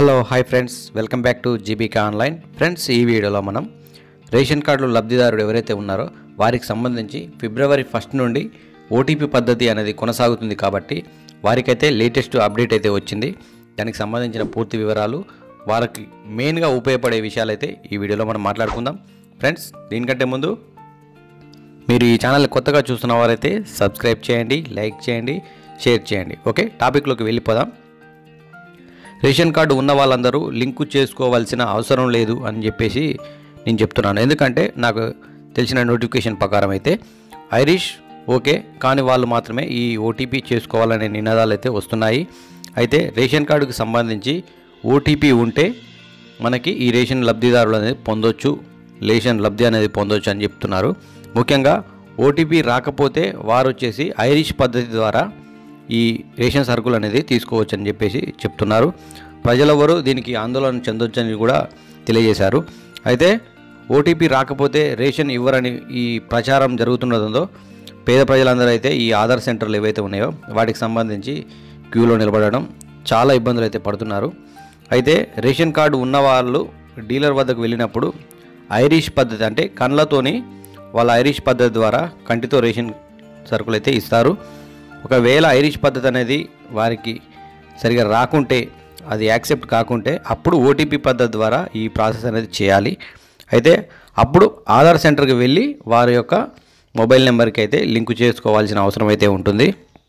hello hi friends welcome back to GBK online friends ఈ వీడియోలో మనం రేషన్ కార్డులో లబ్ధిదారుడు ఎవరైతే ఉన్నారో వారికి సంబంధించి ఫిబ్రవరి ఫస్ట్ నుండి ఓటీపీ పద్ధతి అనేది కొనసాగుతుంది కాబట్టి వారికైతే లేటెస్ట్ అప్డేట్ అయితే వచ్చింది దానికి సంబంధించిన పూర్తి వివరాలు వారికి మెయిన్గా ఉపయోగపడే విషయాలైతే ఈ వీడియోలో మనం మాట్లాడుకుందాం ఫ్రెండ్స్ దీనికంటే ముందు మీరు ఈ ఛానల్ కొత్తగా చూస్తున్న వారైతే సబ్స్క్రైబ్ చేయండి లైక్ చేయండి షేర్ చేయండి ఓకే టాపిక్లోకి వెళ్ళిపోదాం రేషన్ కార్డు ఉన్న వాళ్ళందరూ లింకు చేసుకోవాల్సిన అవసరం లేదు అని చెప్పేసి నేను చెప్తున్నాను ఎందుకంటే నాకు తెలిసిన నోటిఫికేషన్ ప్రకారం అయితే ఐరిష్ ఓకే కానీ వాళ్ళు మాత్రమే ఈ ఓటీపీ చేసుకోవాలనే నినాదాలు అయితే వస్తున్నాయి అయితే రేషన్ కార్డుకి సంబంధించి ఓటీపీ ఉంటే మనకి ఈ రేషన్ లబ్ధిదారులు అనేది పొందొచ్చు రేషన్ లబ్ధి అనేది పొందొచ్చు అని చెప్తున్నారు ముఖ్యంగా ఓటీపీ రాకపోతే వారు వచ్చేసి ఐరిష్ పద్ధతి ద్వారా ఈ రేషన్ సరుకులు అనేది తీసుకోవచ్చు అని చెప్పేసి చెప్తున్నారు ప్రజలెవరూ దీనికి ఆందోళన చెందొచ్చని కూడా తెలియజేశారు అయితే ఓటీపీ రాకపోతే రేషన్ ఇవ్వరని ఈ ప్రచారం జరుగుతున్నదో పేద ప్రజలందరూ అయితే ఈ ఆధార్ సెంటర్లు ఏవైతే ఉన్నాయో వాటికి సంబంధించి క్యూలో నిలబడడం చాలా ఇబ్బందులు అయితే పడుతున్నారు అయితే రేషన్ కార్డు ఉన్న వాళ్ళు డీలర్ వద్దకు వెళ్ళినప్పుడు ఐరిష్ పద్ధతి అంటే కండ్లతోని వాళ్ళ ఐరిష్ పద్ధతి ద్వారా కంటితో రేషన్ సరుకులు అయితే ఇస్తారు ఒకవేళ ఐరిష్ పద్ధతి అనేది వారికి సరిగా రాకుంటే అది యాక్సెప్ట్ కాకుంటే అప్పుడు ఓటీపీ పద్ధతి ద్వారా ఈ ప్రాసెస్ అనేది చేయాలి అయితే అప్పుడు ఆధార్ సెంటర్కి వెళ్ళి వారి యొక్క మొబైల్ నెంబర్కి అయితే లింకు చేసుకోవాల్సిన అవసరం అయితే ఉంటుంది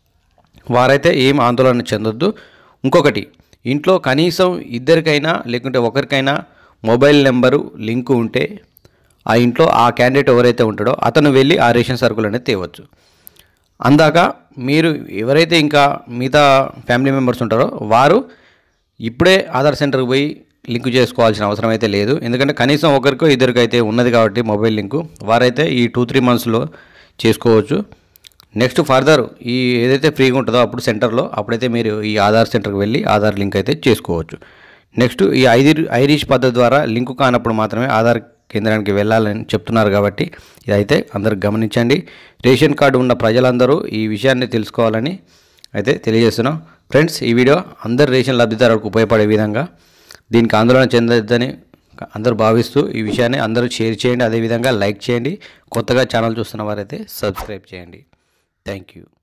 వారైతే ఏం ఆందోళన చెందొద్దు ఇంకొకటి ఇంట్లో కనీసం ఇద్దరికైనా లేకుంటే ఒకరికైనా మొబైల్ నెంబరు లింకు ఉంటే ఆ ఇంట్లో ఆ క్యాండిడేట్ ఎవరైతే ఉంటాడో అతను వెళ్ళి ఆ రేషన్ సరుకులు అనేది తేవచ్చు అందాక మీరు ఎవరైతే ఇంకా మిగతా ఫ్యామిలీ మెంబర్స్ ఉంటారో వారు ఇప్పుడే ఆధార్ సెంటర్కి పోయి లింక్ చేసుకోవాల్సిన అవసరం అయితే లేదు ఎందుకంటే కనీసం ఒకరికో ఇద్దరికో అయితే ఉన్నది కాబట్టి మొబైల్ లింకు వారైతే ఈ టూ త్రీ మంత్స్లో చేసుకోవచ్చు నెక్స్ట్ ఫర్దర్ ఈ ఏదైతే ఫ్రీగా ఉంటుందో అప్పుడు సెంటర్లో అప్పుడైతే మీరు ఈ ఆధార్ సెంటర్కి వెళ్ళి ఆధార్ లింక్ అయితే చేసుకోవచ్చు నెక్స్ట్ ఈ ఐది ఐరిష్ పద్ధతి ద్వారా లింకు కానప్పుడు మాత్రమే ఆధార్ కేంద్రానికి వెళ్ళాలని చెప్తున్నారు కాబట్టి ఇదైతే అందరు గమనించండి రేషన్ కార్డు ఉన్న ప్రజలందరూ ఈ విషయాన్ని తెలుసుకోవాలని అయితే తెలియజేస్తున్నాం ఫ్రెండ్స్ ఈ వీడియో అందరు రేషన్ లబ్ధిదారులకు ఉపయోగపడే విధంగా దీనికి ఆందోళన చెందొద్దని అందరూ భావిస్తూ ఈ విషయాన్ని అందరూ షేర్ చేయండి అదేవిధంగా లైక్ చేయండి కొత్తగా ఛానల్ చూస్తున్న వారైతే సబ్స్క్రైబ్ చేయండి థ్యాంక్ యూ